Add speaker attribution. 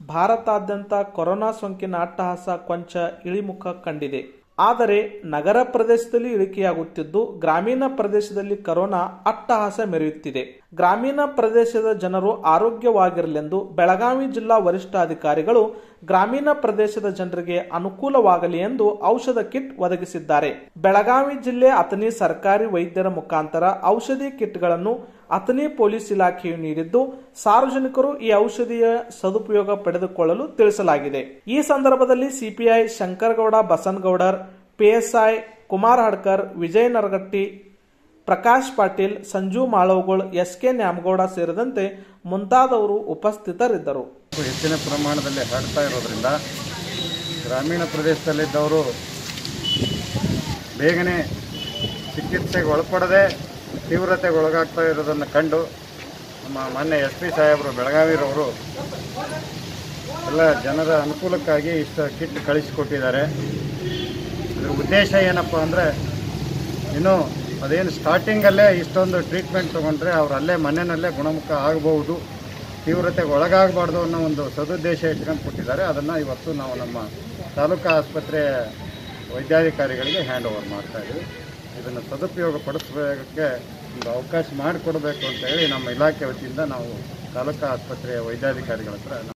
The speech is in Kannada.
Speaker 1: ಭಾರತಾದ್ಯಂತ ಕೊರೋನಾ ಸೋಂಕಿನ ಅಟ್ಟಹಾಸ ಕೊಂಚ ಇಳಿಮುಖ ಕಂಡಿದೆ ಆದರೆ ನಗರ ಪ್ರದೇಶದಲ್ಲಿ ಇಳಿಕೆಯಾಗುತ್ತಿದ್ದು ಗ್ರಾಮೀಣ ಪ್ರದೇಶದಲ್ಲಿ ಕರೋನಾ ಅಟ್ಟಹಾಸ ಮೆರೆಯುತ್ತಿದೆ ಗ್ರಾಮೀಣ ಪ್ರದೇಶದ ಜನರು ಆರೋಗ್ಯವಾಗಿರಲೆಂದು ಬೆಳಗಾವಿ ಜಿಲ್ಲಾ ವರಿಷ್ಠಾಧಿಕಾರಿಗಳು ಗ್ರಾಮೀಣ ಪ್ರದೇಶದ ಜನರಿಗೆ ಅನುಕೂಲವಾಗಲಿ ಎಂದು ಔಷಧ ಕಿಟ್ ಒದಗಿಸಿದ್ದಾರೆ ಬೆಳಗಾವಿ ಜಿಲ್ಲೆ ಅಥಣಿ ಸರ್ಕಾರಿ ವೈದ್ಯರ ಮುಖಾಂತರ ಔಷಧಿ ಕಿಟ್ಗಳನ್ನು ಅಥಣಿ ಪೊಲೀಸ್ ಇಲಾಖೆಯು ನೀಡಿದ್ದು ಸಾರ್ವಜನಿಕರು ಈ ಔಷಧಿಯ ಸದುಪಯೋಗ ಪಡೆದುಕೊಳ್ಳಲು ತಿಳಿಸಲಾಗಿದೆ ಈ ಸಂದರ್ಭದಲ್ಲಿ CPI Shankaragowda Basanagoudar PSI Kumar Hadkar Vijay Naragatti Prakash Patil Sanju Malavagol S K Nyamagouda ಸೇರಿದಂತೆ ಮುಂತಾದವರು ಉಪಸ್ಥಿತರಿದ್ದರು
Speaker 2: ಹೆಚ್ಚಿನ ಪ್ರಮಾಣದಲ್ಲಿ ಹರಡ್ತಾ ಇರೋದ್ರಿಂದ ಗ್ರಾಮೀಣ ಪ್ರದೇಶದಲ್ಲಿದ್ದವರು ಬೇಗನೆ ಚಿಕಿತ್ಸೆಗೆ ಒಳಪಡದೆ ತೀವ್ರತೆಗೆ ಒಳಗಾಗ್ತಾ ಇರೋದನ್ನು ಕಂಡು ನಮ್ಮ ಮೊನ್ನೆ ಎಸ್ ಪಿ ಸಾಹೇಬರು ಬೆಳಗಾವಿರವರು ಎಲ್ಲ ಜನರ ಅನುಕೂಲಕ್ಕಾಗಿ ಇಷ್ಟು ಕಿಟ್ ಕಳಿಸಿಕೊಟ್ಟಿದ್ದಾರೆ ಇದರ ಉದ್ದೇಶ ಏನಪ್ಪ ಅಂದರೆ ಇನ್ನು ಅದೇನು ಸ್ಟಾರ್ಟಿಂಗಲ್ಲೇ ಇಷ್ಟೊಂದು ಟ್ರೀಟ್ಮೆಂಟ್ ತೊಗೊಂಡ್ರೆ ಅವ್ರು ಅಲ್ಲೇ ಮನೆಯಲ್ಲೇ ಗುಣಮುಖ ಆಗಬಹುದು ತೀವ್ರತೆಗೆ ಒಳಗಾಗಬಾರ್ದು ಅನ್ನೋ ಒಂದು ಸದುದ್ದೇಶ ಇಟ್ಕೊಂಡು ಕೊಟ್ಟಿದ್ದಾರೆ ಅದನ್ನು ಇವತ್ತು ನಾವು ನಮ್ಮ ತಾಲೂಕಾ ಆಸ್ಪತ್ರೆ ವೈದ್ಯಾಧಿಕಾರಿಗಳಿಗೆ ಹ್ಯಾಂಡ್ ಓವರ್ ಮಾಡ್ತಾ ಇದ್ದೀವಿ ಇದನ್ನು ಸದುಪಯೋಗ ಪಡಿಸೋಕ್ಕೆ ಒಂದು ಅವಕಾಶ ಮಾಡಿಕೊಡ್ಬೇಕು ಅಂತ ಹೇಳಿ ನಮ್ಮ ಇಲಾಖೆ ವತಿಯಿಂದ ನಾವು ತಾಲೂಕಾ ಆಸ್ಪತ್ರೆಯ ವೈದ್ಯಾಧಿಕಾರಿಗಳ ಹತ್ರ